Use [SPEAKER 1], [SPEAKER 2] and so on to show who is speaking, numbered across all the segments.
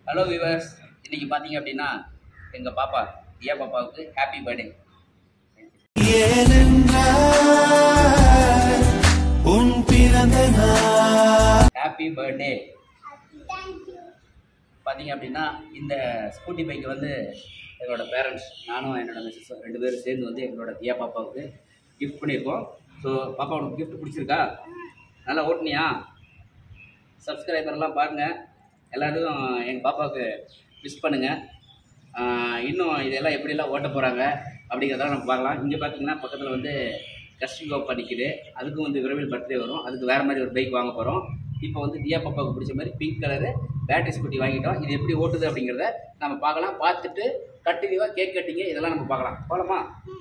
[SPEAKER 1] Hello viewers இன்னைக்கு பார்த்தீங்க அப்படின்னா எங்கள் பாப்பா தியா பாப்பாவுக்கு ஹாப்பி பர்த்டே
[SPEAKER 2] உன் பிறந்த நாள்
[SPEAKER 1] ஹாப்பி பர்த்டே பார்த்தீங்க அப்படின்னா இந்த ஸ்கூட்டி பைக் வந்து எங்களோட பேரண்ட்ஸ் நானும் என்னோட மிஸ்ஸஸ் ரெண்டு பேரும் சேர்ந்து வந்து எங்களோட தியா பாப்பாவுக்கு கிஃப்ட் பண்ணியிருக்கோம் ஸோ பாப்பா உனக்கு gift பிடிச்சிருக்கா நல்லா ஓட்டுனியா சப்ஸ்கிரைபர்லாம் பாருங்கள் எல்லோரும் எங்கள் பாப்பாவுக்கு விஷ் பண்ணுங்கள் இன்னும் இதெல்லாம் எப்படிலாம் ஓட்ட போகிறாங்க அப்படிங்கிறதெல்லாம் நம்ம பார்க்கலாம் இங்கே பார்த்தீங்கன்னா பக்கத்தில் வந்து கஸ்டிகோ படிக்குது அதுக்கும் வந்து விரைவில் பர்த்டே வரும் அதுக்கு வேறு மாதிரி ஒரு பைக் வாங்க போகிறோம் இப்போ வந்து தியா பாப்பாவுக்கு பிடிச்ச மாதிரி பிங்க் கலரு பேட்டரி ஸ்கூட்டி வாங்கிட்டோம் இது எப்படி ஓட்டுது அப்படிங்கிறத நம்ம பார்க்கலாம் பார்த்துட்டு கண்டினியூவாக கேக் கட்டிங்க இதெல்லாம் நம்ம பார்க்கலாம் போகலாமா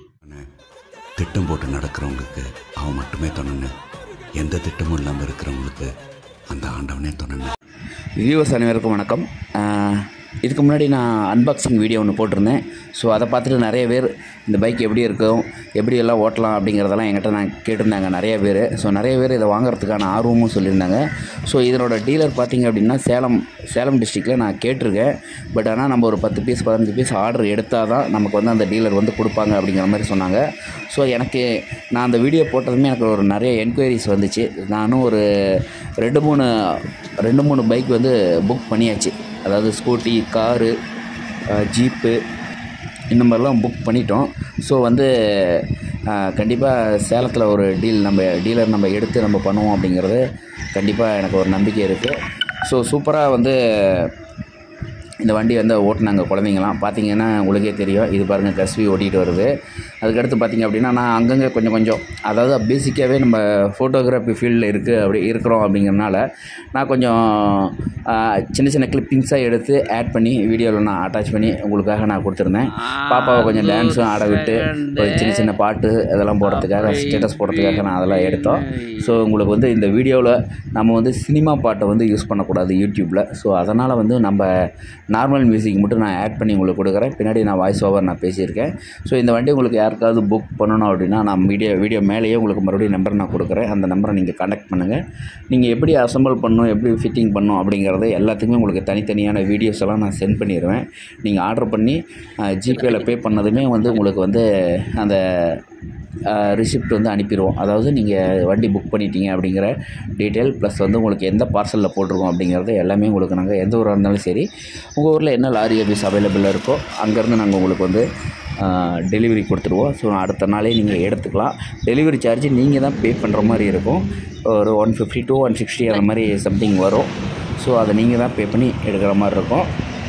[SPEAKER 3] திட்டம் போட்டு நடக்கிறவங்களுக்கு அவன் மட்டுமே துணைன்னு எந்த திட்டமும் இல்லாமல் இருக்கிறவங்களுக்கு அந்த ஆண்டவனே துணைன்னு
[SPEAKER 1] வியூவர்ஸ் அனைவருக்கும் வணக்கம் ஆஹ் இதுக்கு முன்னாடி நான் அன்பாக்சிங் வீடியோ ஒன்று போட்டிருந்தேன் ஸோ அதை பார்த்துட்டு நிறைய பேர் இந்த பைக் எப்படி இருக்கும் எப்படி எல்லாம் ஓட்டலாம் அப்படிங்கிறதெல்லாம் என்கிட்ட நான் கேட்டிருந்தாங்க நிறைய பேர் ஸோ நிறைய பேர் இதை வாங்குறதுக்கான ஆர்வமும் சொல்லியிருந்தாங்க ஸோ இதனோட டீலர் பார்த்தீங்க அப்படின்னா சேலம் சேலம் டிஸ்ட்ரிக்டில் நான் கேட்டிருக்கேன் பட் ஆனால் நம்ம ஒரு பத்து பீஸ் பதினஞ்சு பீஸ் ஆர்டர் எடுத்தால் தான் நமக்கு வந்து அந்த டீலர் வந்து கொடுப்பாங்க அப்படிங்கிற மாதிரி சொன்னாங்க ஸோ எனக்கு நான் அந்த வீடியோ போட்டதுமே எனக்கு ஒரு நிறைய என்கொயரிஸ் வந்துச்சு நானும் ஒரு ரெண்டு மூணு ரெண்டு மூணு பைக் வந்து புக் பண்ணியாச்சு அதாவது ஸ்கூட்டி காரு ஜீப்பு இந்த மாதிரிலாம் புக் பண்ணிட்டோம் ஸோ வந்து கண்டிப்பாக சேலத்தில் ஒரு டீல் நம்ம டீலர் நம்ம எடுத்து நம்ம பண்ணுவோம் அப்படிங்கிறது கண்டிப்பாக எனக்கு ஒரு நம்பிக்கை இருக்குது ஸோ சூப்பராக வந்து இந்த வண்டி வந்து ஓட்டினாங்க குழந்தைங்களாம் பார்த்தீங்கன்னா உங்களுக்கே தெரியும் இது பாருங்கள் கஸ்வி ஓட்டிகிட்டு வருது அதுக்கடுத்து பார்த்தீங்க அப்படின்னா நான் அங்கங்கே கொஞ்சம் கொஞ்சம் அதாவது பேசிக்காகவே நம்ம ஃபோட்டோகிராஃபி ஃபீல்டில் இருக்குது அப்படி இருக்கிறோம் அப்படிங்கிறனால நான் கொஞ்சம் ஆ, சின்ன சின்ன கிளிப்பிங்ஸாக எடுத்து ஆட் பண்ணி வீடியோவில் நான் அட்டாச் பண்ணி உங்களுக்காக நான் கொடுத்துருந்தேன் பாப்பாவை கொஞ்சம் டான்ஸும் ஆட விட்டு ஒரு சின்ன சின்ன பாட்டு இதெல்லாம் போடுறதுக்காக ஸ்டேட்டஸ் போடுறதுக்காக நான் அதெல்லாம் எடுத்தோம் ஸோ உங்களுக்கு வந்து இந்த வீடியோவில் நம்ம வந்து சினிமா பாட்டை வந்து யூஸ் பண்ணக்கூடாது யூடியூப்பில் ஸோ அதனால் வந்து நம்ம நார்மல் மியூசிக் மட்டும் நான் ஆட் பண்ணி உங்களுக்கு கொடுக்குறேன் பின்னாடி நான் வாய்ஸ் ஓவர் நான் பேசியிருக்கேன் ஸோ இந்த வண்டி உங்களுக்கு யாருக்காவது புக் பண்ணணும் அப்படின்னா நான் வீடியோ வீடியோ மேலேயே உங்களுக்கு மறுபடியும் நம்பர் நான் கொடுக்குறேன் அந்த நம்பரை நீங்கள் கான்டாக்ட் பண்ணுங்கள் நீங்கள் எப்படி அசம்பிள் பண்ணணும் எப்படி ஃபிட்டிங் பண்ணணும் அப்படிங்கிறது எல்லாத்துக்குமே உங்களுக்கு தனித்தனியான வீடியோஸ் எல்லாம் நான் சென்ட் பண்ணிடுவேன் நீங்கள் ஆர்டர் பண்ணி ஜிபேயில் பே பண்ணதுமே வந்து உங்களுக்கு வந்து அந்த ரிசிப்ட் வந்து அனுப்பிடுவோம் அதாவது நீங்கள் வண்டி புக் பண்ணிட்டீங்க அப்படிங்கிற டீட்டெயில் ப்ளஸ் வந்து உங்களுக்கு எந்த பார்சலில் போட்டிருக்கோம் அப்படிங்கிறது எல்லாமே உங்களுக்கு நாங்கள் எந்த ஊராக இருந்தாலும் சரி உங்கள் ஊரில் என்ன லாரி ஆஃபீஸ் அவைலபிளாக இருக்கோ அங்கேருந்து நாங்கள் உங்களுக்கு வந்து டெலிவரி கொடுத்துருவோம் ஸோ அடுத்த நாளே நீங்கள் எடுத்துக்கலாம் டெலிவரி சார்ஜ் நீங்கள் தான் பே பண்ணுற மாதிரி இருக்கும் ஒரு one fifty two one sixty அந்த மாதிரி சம்திங் வரும் ஸோ அதை நீங்கள் தான் பே பண்ணி எடுக்கிற மாதிரி இருக்கும்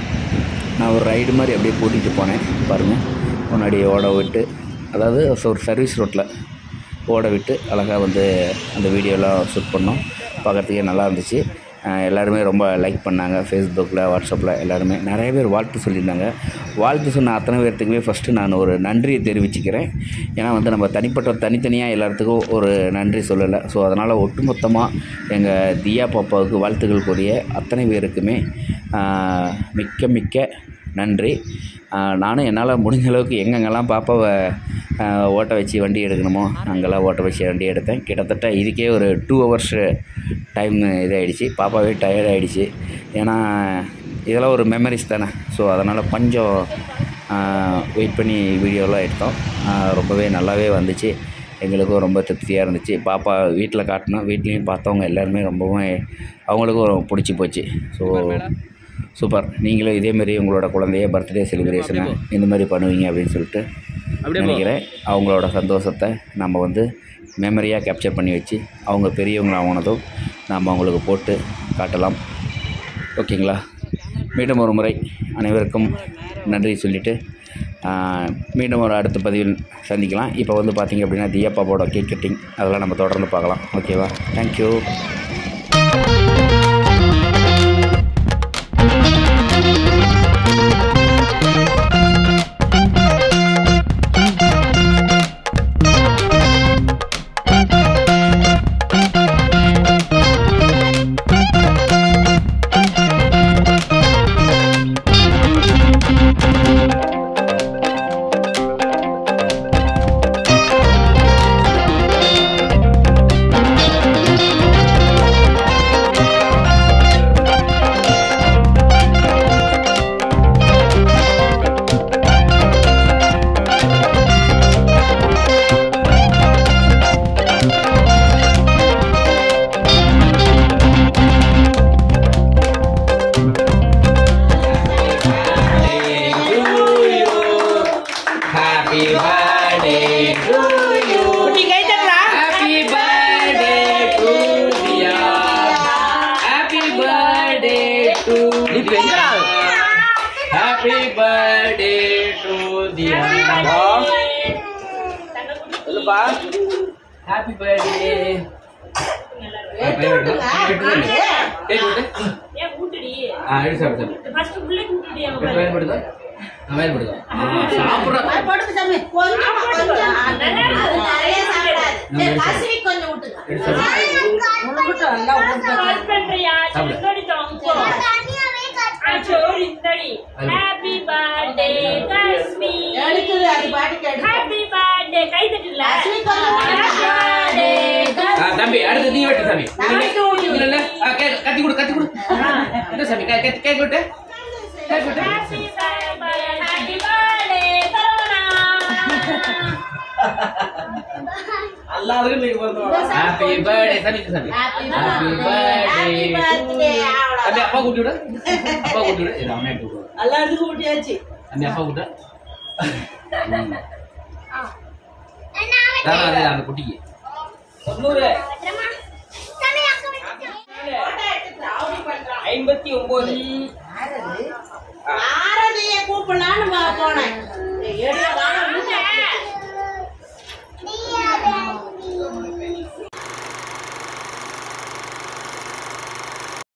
[SPEAKER 1] நான் ஒரு ரைடு மாதிரி அப்படியே கூட்டிகிட்டு போனேன் பாருங்கள் முன்னாடி ஓட விட்டு அதாவது ஒரு சர்வீஸ் ரோட்டில் ஓட விட்டு அழகாக வந்து அந்த வீடியோலாம் ஷூட் பண்ணோம் பார்க்குறதுக்கே நல்லா இருந்துச்சு அஹ் எல்லாருமே ரொம்ப லைக் பண்ணாங்க ஃபேஸ்புக்கில் வாட்ஸ்அப்பில் எல்லாருமே நிறைய பேர் வாழ்த்து சொல்லியிருந்தாங்க வாழ்த்து சொன்ன அத்தனை பேர்த்துக்குமே ஃபஸ்ட்டு நான் ஒரு நன்றியை தெரிவிச்சுக்கிறேன் ஏன்னா வந்து நம்ம தனிப்பட்ட தனித்தனியாக எல்லாத்துக்கும் ஒரு நன்றி சொல்லலை ஸோ அதனால் ஒட்டுமொத்தமாக எங்கள் தியா பாப்பாவுக்கு வாழ்த்துக்கள் கூறிய அத்தனை பேருக்குமே ஆஹ், மிக்க மிக்க நன்றி ஆஹ், நானும் என்னால் முடிஞ்ச அளவுக்கு எங்கெங்கெல்லாம் பாப்பாவை ஆஹ், ஓட்ட வச்சு வண்டி எடுக்கணுமோ அங்கெல்லாம் ஓட்ட வச்சு வண்டி எடுத்தேன் கிட்டத்தட்ட இதுக்கே ஒரு டூ ஹவர்ஸ் டைம் இதாகிடுச்சு பாப்பாவே டயர்ட் ஆகிடுச்சு ஏன்னா இதெல்லாம் ஒரு மெமரிஸ் தானே ஸோ அதனால் கொஞ்சம் வெயிட் பண்ணி வீடியோலாம் எடுத்தோம் ஆஹ், ரொம்பவே நல்லாவே வந்துச்சு எங்களுக்கும் ரொம்ப திருப்தியாக இருந்துச்சு பாப்பா வீட்டில் காட்டினோம் வீட்லேயும் பார்த்தவங்க எல்லாருமே ரொம்பவும் அவங்களுக்கும் ரொம்ப பிடிச்சி போச்சு ஸோ சூப்பர் நீங்களும் இதேமாரி உங்களோட குழந்தைய பர்த்டே செலிப்ரேஷனை இந்த மாதிரி பண்ணுவீங்க அப்படின்னு சொல்லிட்டு நினைக்கிறேன் அவங்களோட சந்தோஷத்தை நம்ம வந்து மெமரியாக கேப்சர் பண்ணி வச்சு அவங்க பெரியவங்களானதும் நாம் அவங்களுக்கு போட்டு காட்டலாம் ஓகேங்களா மீண்டும் ஒரு முறை அனைவருக்கும் நன்றி சொல்லிவிட்டு மீண்டும் ஒரு அடுத்த பதிவில் சந்திக்கலாம் இப்போ வந்து பார்த்திங்க அப்படின்னா தியாப்பாவோட கேக் கட்டிங் அதெல்லாம் நம்ம தொடர்ந்து பார்க்கலாம் ஓகேவா thank you happy birthday to the
[SPEAKER 4] சொல்லுப்பா
[SPEAKER 1] ஹாப்பி பர்த்டே
[SPEAKER 5] ஏன் ஊட்டுடி
[SPEAKER 1] ஆ எடுத்து சாப்பிடு
[SPEAKER 5] ஃபர்ஸ்ட் புள்ளை ஊட்டுடி அவன்
[SPEAKER 1] பயன்படுதா பயன்படுதா சாப்பிட்றா
[SPEAKER 6] போடுங்க சாமி கொஞ்சம் கொஞ்சம்
[SPEAKER 5] நல்லா இருக்கு.
[SPEAKER 6] நிறைய சாப்பிடாது சரி, கசிவி கொஞ்சம் விட்டுங்க
[SPEAKER 1] எடுத்து சாப்பிடு
[SPEAKER 5] கால் பண்றியா
[SPEAKER 1] சாப்பிடு.
[SPEAKER 5] சொல்லி தோங்க சோரி இந்தடி ஹாப்பி பர்த்டே கஸ்மி
[SPEAKER 6] எடுக்குது அது பாட்டுக்கு எடுக்கும்
[SPEAKER 5] ஹாப்பி பர்த்டே கை தட்டல
[SPEAKER 6] கஸ்மி கொஞ்சம்
[SPEAKER 5] ஹாப்பி பர்த்டே
[SPEAKER 1] ஆ, தம்பி அடுத்து நீ வெட்டு சாமி
[SPEAKER 6] நாளைக்கு ஊட்டி விடு.
[SPEAKER 1] இல்ல, இல்ல. ஆ, கே- கத்தி கொடு கத்தி கொடு இந்த சாமி கே- கே- கேக் விட்டு கேக் விட்டு
[SPEAKER 5] happy birthday happy birthday corona
[SPEAKER 4] எல்லாருக்கும் நீங்க பிறந்தவங்க
[SPEAKER 1] ஹாப்பி பர்த்டே சாமி சாமி
[SPEAKER 6] Happy
[SPEAKER 1] happy
[SPEAKER 6] birthday. Happy
[SPEAKER 1] birthday
[SPEAKER 6] birthday. அவ்வளவுதான்.
[SPEAKER 1] தம்பி அப்பா கூட்டி விடு அப்பா கூட்டி விடு இது அவனே கூட்டி விடு
[SPEAKER 4] எல்லாத்துக்கும் ஊட்டியாச்சு
[SPEAKER 1] தம்பி அப்பா கூட்ட அதான் அது அந்த குட்டிக்கு
[SPEAKER 4] தொண்ணூறு ஐம்பத்தி ஒன்பது
[SPEAKER 6] ஆரதியை கூப்பிடலான்னு வா- போனேன் ஏழு வாரம்